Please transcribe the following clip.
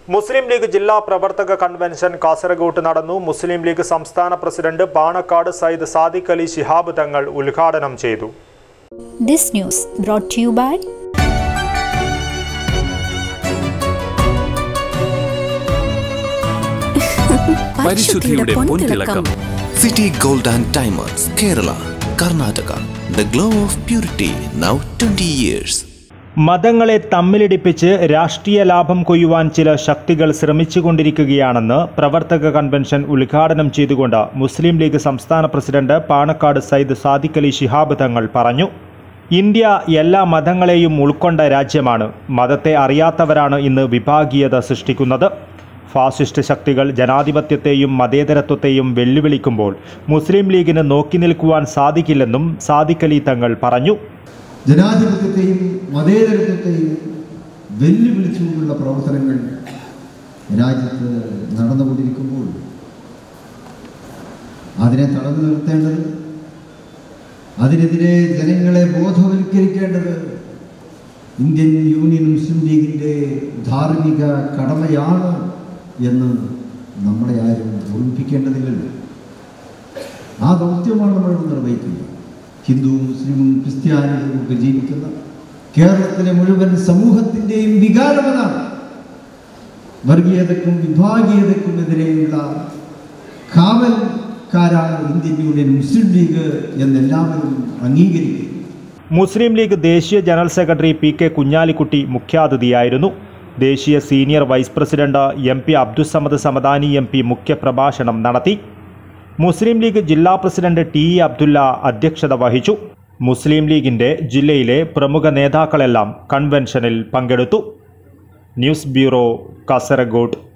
മുസ്ലിം ലീഗ് ജില്ലാ പ്രവർത്തക കൺവെൻഷൻ കാസർഗോട്ട് നടന്നു മുസ്ലിം ലീഗ് സംസ്ഥാന പ്രസിഡന്റ് പാണക്കാട് സയ്യിദ് സാദിഖ് അലി ശിഹാബ് തങ്ങൾ ഉദ്ഘാടനം ചെയ്തു This news brought to you by പരിശുദ്ധിയുടെ പൊൻതിളക്കം City Gold and Diamonds Kerala Karnataka the glow of purity now twenty years മതങ്ങളെ തമ്മിലിടിപ്പിച്ച് രാഷ്ട്രീയ ലാഭം കൊയ്യുവാൻ ചില ശക്തികൾ ശ്രമിച്ചുകൊണ്ടിരിക്കുകയാണെന്ന് പ്രവർത്തക കൺവെൻഷൻ ഉദ്ഘാടനം ചെയ്തുകൊണ്ട് മുസ്ലിം ലീഗ് സംസ്ഥാന പ്രസിഡന്റ് പാണക്കാട് സയ്യിദ് സാദിഖ് അലി ശിഹാബ് തങ്ങൾ പറഞ്ഞു ഇന്ത്യ എല്ലാ മതങ്ങളെയും ഉൾക്കൊണ്ട രാജ്യമാണ് മതത്തെ അറിയാത്തവരാണ് ഇന്ന് വിഭാഗീയത സൃഷ്ടിക്കുന്നത് ഫാസിസ്റ്റ് ശക്തികൾ ജനാധിപത്യത്തെയും മതേതരത്വത്തെയും വെല്ലുവിളിക്കുമ്പോൾ മുസ്ലിം ലീഗിന് നോക്കി നിൽക്കുവാൻ സാധിക്കില്ലെന്നും സാദിഖ് അലി തങ്ങൾ പറഞ്ഞു ജനാധിപത്യത്തെയും മതേതരത്വത്തെയും വെല്ലുവിളിച്ചുകൊണ്ടുള്ള പ്രവർത്തനങ്ങൾ രാജ്യത്ത് നടന്നുകൊണ്ടിരിക്കുമ്പോൾ അതിനെ തടഞ്ഞു നിർത്തേണ്ടത് അതിനെതിരെ ജനങ്ങളെ ബോധവൽക്കരിക്കേണ്ടത് ഇന്ത്യൻ യൂണിയൻ മുസ്ലിം ലീഗിൻ്റെ ധാർമ്മിക കടമയാണ് എന്ന് നമ്മളെ ആരും ഓർമ്മിപ്പിക്കേണ്ടതില്ലല്ലോ ആ ദൗത്യമാണ് നമ്മൾ നിർവഹിക്കുന്നത് ഹിന്ദുവും മുസ്ലിമും ക്രിസ്ത്യാനികളും ഒക്കെ ജീവിക്കുന്ന കേരളത്തിലെ മുഴുവൻ സമൂഹത്തിൻ്റെയും വികാരമതാണ് വർഗീയതക്കും വിഭാഗീയതക്കും എതിരെയുള്ള കാവൽക്കാരാണ് ഇന്ത്യൻ യൂണിയൻ മുസ്ലിം ലീഗ് എന്നെല്ലാവരും അംഗീകരിക്കുന്നു മുസ്ലിം ലീഗ് ദേശീയ general secretary P K Kunhalikutty മുഖ്യാതിഥിയായിരുന്നു ദേശീയ senior vice president M P Abdussamad Samadani M P മുഖ്യപ്രഭാഷണം നടത്തി മുസ്ലിം ലീഗ് ജില്ലാ പ്രസിഡന്റ് ടി ഇ അബ്ദുല്ല അധ്യക്ഷത വഹിച്ചു മുസ്ലിം ലീഗിന്റെ ജില്ലയിലെ പ്രമുഖ നേതാക്കളെല്ലാം കൺവെൻഷനിൽ പങ്കെടുത്തു ന്യൂസ് ബ്യൂറോ കാസർഗോഡ്